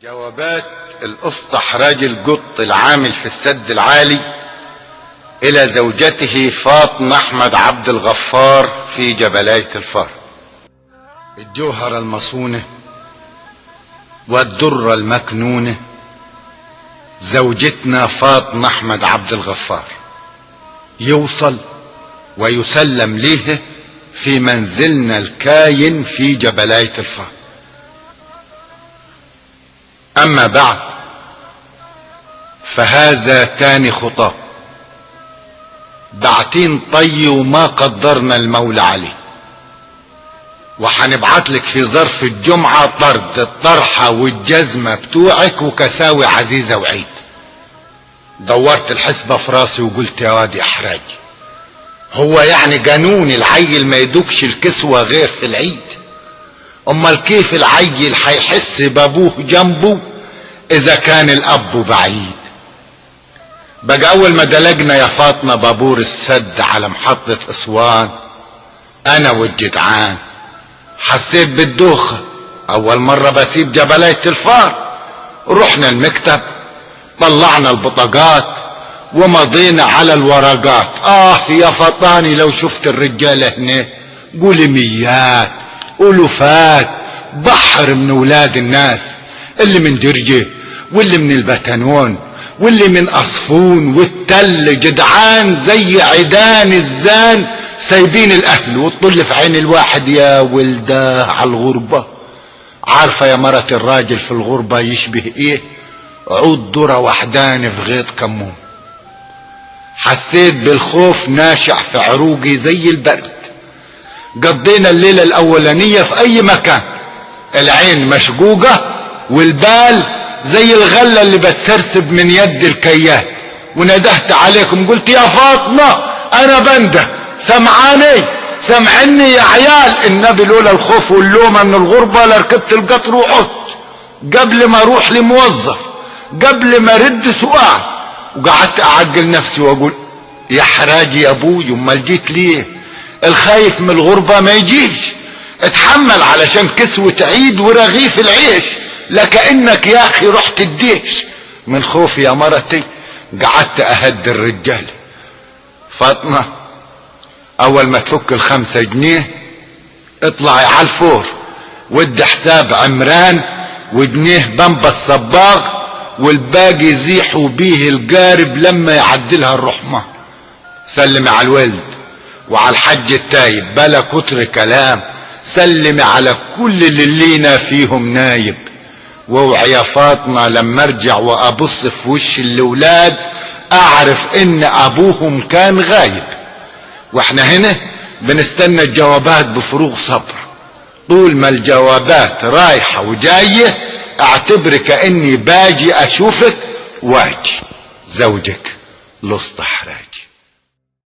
جوابات الأفطح راجل قط العامل في السد العالي إلى زوجته فاطمة أحمد عبد الغفار في جبلاية الفار الجوهرة المصونة والدرة المكنونة زوجتنا فاطمة أحمد عبد الغفار يوصل ويسلم ليه في منزلنا الكاين في جبلاية الفار أما بعد فهذا تاني خطاب بعتين طي وما قدرنا المولى عليه وحنبعت لك في ظرف الجمعة طرد الطرحة والجزمة بتوعك وكساوي عزيزة وعيد دورت الحسبة في راسي وقلت يا وادي احراج هو يعني قانون العيل ما يدوكش الكسوة غير في العيد امال كيف العيل هيحس بابوه جنبه اذا كان الاب بعيد بقى اول ما دلجنا يا فاطمه بابور السد على محطه اسوان انا والجدعان حسيت بالدوخه اول مره بسيب جبلية الفار رحنا المكتب طلعنا البطاقات ومضينا على الورقات اه يا فطاني لو شفت الرجاله هنا قولي ميات الوفات بحر من ولاد الناس اللي من درجه واللي من البتنون واللي من اصفون والتل جدعان زي عيدان الزان سايبين الاهل والطل في عين الواحد يا ولداه على الغربة عارفة يا مرة الراجل في الغربة يشبه ايه عود ذرة وحدان في غيط كمون حسيت بالخوف ناشع في عروقي زي البرد قضينا الليلة الاولانية في اي مكان العين مشقوقة والبال زي الغلة اللي بتسرسب من يد الكيان وندهت عليكم قلت يا فاطمة انا بنده سمعاني سمعني يا عيال النبي لولا الخوف واللومة من الغربة لركبت القطر وعدت قبل ما اروح لموظف قبل ما رد سؤال وقعدت اعجل نفسي واقول يا حراجي يا ابوي امال جيت ليه الخايف من الغربة ما يجيش اتحمل علشان كسوة عيد ورغيف العيش لكأنك يا اخي رحت الديش من خوفي يا مرتي قعدت اهد الرجال فاطمة اول ما تفك الخمسة جنيه اطلعي على الفور ودي حساب عمران وجنيه بمبا الصباغ والباقي زيحوا بيه القارب لما يعدلها الرحمة سلمي على الولد وعلى الحج التايب بلا كتر كلام سلمي على كل اللي لينا فيهم نايب واوعي يا فاطمة لما ارجع وابص في وش الاولاد اعرف ان ابوهم كان غايب واحنا هنا بنستنى الجوابات بفروغ صبر طول ما الجوابات رايحة وجاية اعتبر كاني باجي اشوفك واجي زوجك لصط حراج